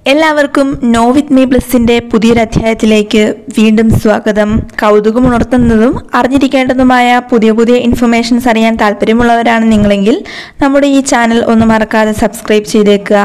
എല്ലാവർക്കും no with me ബ്ലസ്സിന്റെ പുതിയൊരു അധ്യായത്തിലേക്ക് വീണ്ടും സ്വാഗതം കൗതുകം ഉണർത്തുന്നതും അറിഞ്ഞിരിക്കേണ്ടതുമായ പുതിയ പുതിയ ഇൻഫർമേഷൻസ് അറിയാൻ താല്പര്യമുള്ളവരാണ് നിങ്ങളെങ്കിൽ നമ്മുടെ ഈ ചാനൽ ഒന്ന് മറക്കാതെ സബ്സ്ക്രൈബ് ചെയ്തേക്കുക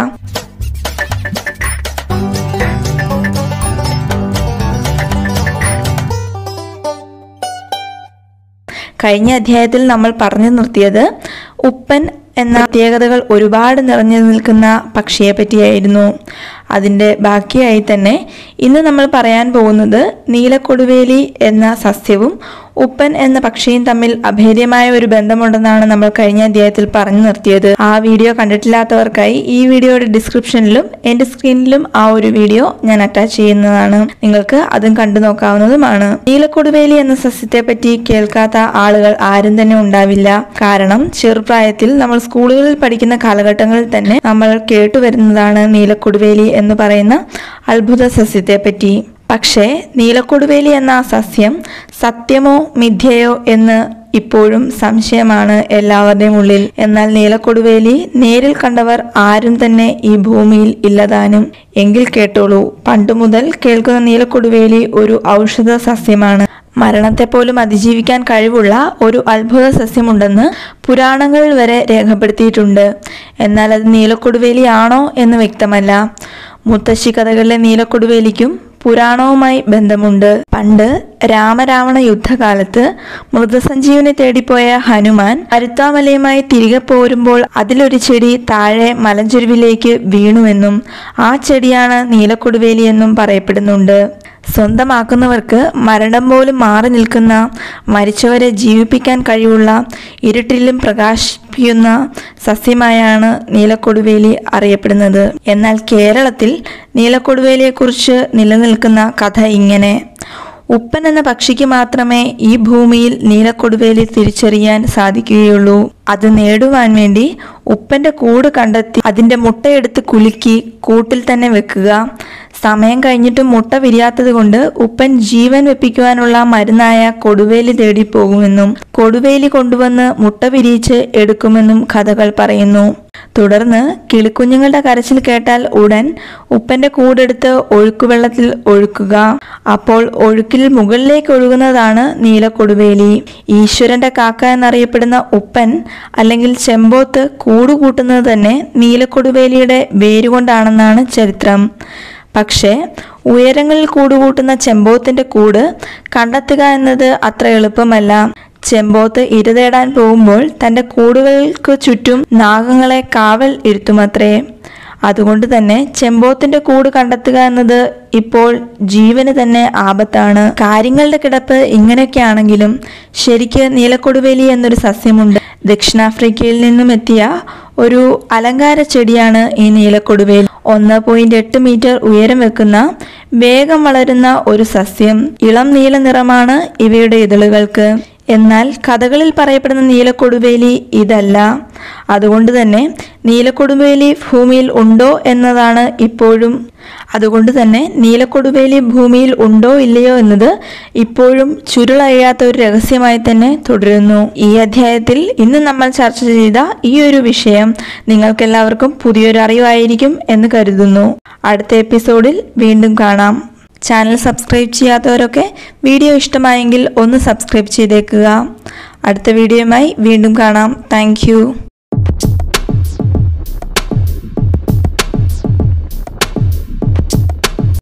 കഴിഞ്ഞ അധ്യായത്തിൽ നമ്മൾ പറഞ്ഞു നിർത്തിയത് ഉപ്പൻ എന്ന പ്രത്യേകതകൾ ഒരുപാട് നിറഞ്ഞു നിൽക്കുന്ന പക്ഷിയെ പറ്റിയായിരുന്നു അതിൻ്റെ ബാക്കിയായി തന്നെ ഇന്ന് നമ്മൾ പറയാൻ പോകുന്നത് നീലക്കൊടുവേലി എന്ന സസ്യവും ഉപ്പൻ എന്ന പക്ഷിയും തമ്മിൽ അഭേദ്യമായ ഒരു ബന്ധമുണ്ടെന്നാണ് നമ്മൾ കഴിഞ്ഞ അധ്യായത്തിൽ പറഞ്ഞു നിർത്തിയത് ആ വീഡിയോ കണ്ടിട്ടില്ലാത്തവർക്കായി ഈ വീഡിയോയുടെ ഡിസ്ക്രിപ്ഷനിലും എൻ്റെ സ്ക്രീനിലും ആ ഒരു വീഡിയോ ഞാൻ അറ്റാച്ച് ചെയ്യുന്നതാണ് നിങ്ങൾക്ക് അതും കണ്ടു നോക്കാവുന്നതുമാണ് നീലക്കൊടുവേലി എന്ന സസ്യത്തെ പറ്റി കേൾക്കാത്ത ആളുകൾ ആരും തന്നെ ഉണ്ടാവില്ല കാരണം ചെറുപ്രായത്തിൽ നമ്മൾ സ്കൂളുകളിൽ പഠിക്കുന്ന കാലഘട്ടങ്ങളിൽ തന്നെ നമ്മൾ കേട്ടുവരുന്നതാണ് നീലക്കൊടുവേലി എന്ന് പറയുന്ന അത്ഭുത സസ്യത്തെ പറ്റി പക്ഷേ നീലക്കൊടുവേലി എന്ന ആ സസ്യം സത്യമോ മിഥ്യയോ എന്ന് ഇപ്പോഴും സംശയമാണ് എല്ലാവരുടെയും ഉള്ളിൽ എന്നാൽ നീലക്കൊടുവേലി നേരിൽ കണ്ടവർ ആരും തന്നെ ഈ ഭൂമിയിൽ ഇല്ലതാനും എങ്കിൽ കേട്ടോളൂ പണ്ടു മുതൽ കേൾക്കുന്ന നീലക്കൊടുവേലി ഒരു ഔഷധ സസ്യമാണ് മരണത്തെ പോലും അതിജീവിക്കാൻ കഴിവുള്ള ഒരു അത്ഭുത സസ്യമുണ്ടെന്ന് പുരാണങ്ങളിൽ വരെ രേഖപ്പെടുത്തിയിട്ടുണ്ട് എന്നാൽ അത് നീലക്കൊടുവേലി ആണോ എന്ന് വ്യക്തമല്ല മുത്തശ്ശി കഥകളിലെ നീലക്കൊടുവേലിക്കും പുരാണവുമായി ബന്ധമുണ്ട് പണ്ട് രാമരാവണ യുദ്ധകാലത്ത് മൃതസഞ്ജീവനെ തേടിപ്പോയ ഹനുമാൻ അരുത്താമലയുമായി തിരികെ പോരുമ്പോൾ അതിലൊരു ചെടി താഴെ മലഞ്ചെരുവിലേക്ക് വീണുവെന്നും ആ ചെടിയാണ് നീലക്കൊടുവേലി എന്നും പറയപ്പെടുന്നുണ്ട് സ്വന്തമാക്കുന്നവർക്ക് മരണം പോലും മാറി നിൽക്കുന്ന മരിച്ചവരെ ജീവിപ്പിക്കാൻ കഴിവുള്ള ഇരുട്ടിലും പ്രകാശിപ്പിക്കുന്ന സസ്യമായാണ് നീലക്കൊടുവേലി അറിയപ്പെടുന്നത് എന്നാൽ കേരളത്തിൽ നീലക്കൊടുവേലിയെക്കുറിച്ച് നിലനിൽക്കുന്ന കഥ ഇങ്ങനെ ഉപ്പൻ എന്ന പക്ഷിക്ക് മാത്രമേ ഈ ഭൂമിയിൽ നീലക്കൊടുവേലി തിരിച്ചറിയാൻ സാധിക്കുകയുള്ളൂ അത് നേടുവാൻ വേണ്ടി ഉപ്പന്റെ കൂട് കണ്ടെത്തി അതിന്റെ മുട്ടയെടുത്ത് കുലുക്കി കൂട്ടിൽ തന്നെ വെക്കുക സമയം കഴിഞ്ഞിട്ടും മുട്ട വിരിയാത്തത് കൊണ്ട് ഉപ്പൻ ജീവൻ വെപ്പിക്കുവാനുള്ള മരുന്നായ കൊടുവേലി തേടി പോകുമെന്നും കൊടുവേലി കൊണ്ടുവന്ന് മുട്ട വിരിയിച്ച് എടുക്കുമെന്നും കഥകൾ പറയുന്നു തുടർന്ന് കിളിക്കുഞ്ഞുങ്ങളുടെ കരച്ചിൽ കേട്ടാൽ ഉടൻ ഉപ്പന്റെ കൂടെടുത്ത് ഒഴുക്കുവെള്ളത്തിൽ ഒഴുക്കുക അപ്പോൾ ഒഴുക്കിൽ മുകളിലേക്ക് ഒഴുകുന്നതാണ് നീലക്കൊടുവേലി ഈശ്വരന്റെ കാക്ക എന്നറിയപ്പെടുന്ന ഉപ്പൻ അല്ലെങ്കിൽ ചെമ്പോത്ത് കൂടുകൂട്ടുന്നത് തന്നെ നീലക്കൊടുവേലിയുടെ വേരുകൊണ്ടാണെന്നാണ് ചരിത്രം പക്ഷേ ഉയരങ്ങളിൽ കൂടുകൂട്ടുന്ന ചെമ്പോത്തിന്റെ കൂട് കണ്ടെത്തുക എന്നത് അത്ര എളുപ്പമല്ല ചെമ്പോത്ത് ഇരതേടാൻ പോകുമ്പോൾ തന്റെ കൂടുകൾക്ക് ചുറ്റും നാഗങ്ങളെ കാവൽ ഇരുത്തുമത്രേ അതുകൊണ്ട് തന്നെ ചെമ്പോത്തിന്റെ കൂട് കണ്ടെത്തുക എന്നത് ഇപ്പോൾ ജീവന് തന്നെ ആപത്താണ് കാര്യങ്ങളുടെ കിടപ്പ് ഇങ്ങനെയൊക്കെയാണെങ്കിലും ശരിക്ക് നീലക്കൊടുവേലി എന്നൊരു സസ്യമുണ്ട് ദക്ഷിണാഫ്രിക്കയിൽ നിന്നും എത്തിയ ഒരു അലങ്കാര ചെടിയാണ് ഈ നീലക്കൊടുവേലി ഒന്ന് പോയിന്റ് എട്ട് മീറ്റർ ഉയരം വെക്കുന്ന വേഗം വളരുന്ന ഒരു സസ്യം ഇളം നീല നിറമാണ് ഇവയുടെ ഇതളുകൾക്ക് എന്നാൽ കഥകളിൽ പറയപ്പെടുന്ന നീലക്കൊടുവേലി ഇതല്ല അതുകൊണ്ട് തന്നെ നീലക്കൊടുവേലി ഭൂമിയിൽ ഉണ്ടോ എന്നതാണ് ഇപ്പോഴും അതുകൊണ്ട് തന്നെ നീലക്കൊടുവേലി ഭൂമിയിൽ ഉണ്ടോ ഇല്ലയോ എന്നത് ഇപ്പോഴും ചുരുളഴിയാത്ത ഒരു രഹസ്യമായി തന്നെ തുടരുന്നു ഈ അധ്യായത്തിൽ ഇന്ന് നമ്മൾ ചർച്ച ചെയ്ത ഈ ഒരു വിഷയം നിങ്ങൾക്കെല്ലാവർക്കും പുതിയൊരു അറിവായിരിക്കും എന്ന് കരുതുന്നു അടുത്ത എപ്പിസോഡിൽ വീണ്ടും കാണാം ചാനൽ സബ്സ്ക്രൈബ് ചെയ്യാത്തവരൊക്കെ വീഡിയോ ഇഷ്ടമായെങ്കിൽ ഒന്ന് സബ്സ്ക്രൈബ് ചെയ്തേക്കുക അടുത്ത വീഡിയോയുമായി വീണ്ടും കാണാം താങ്ക്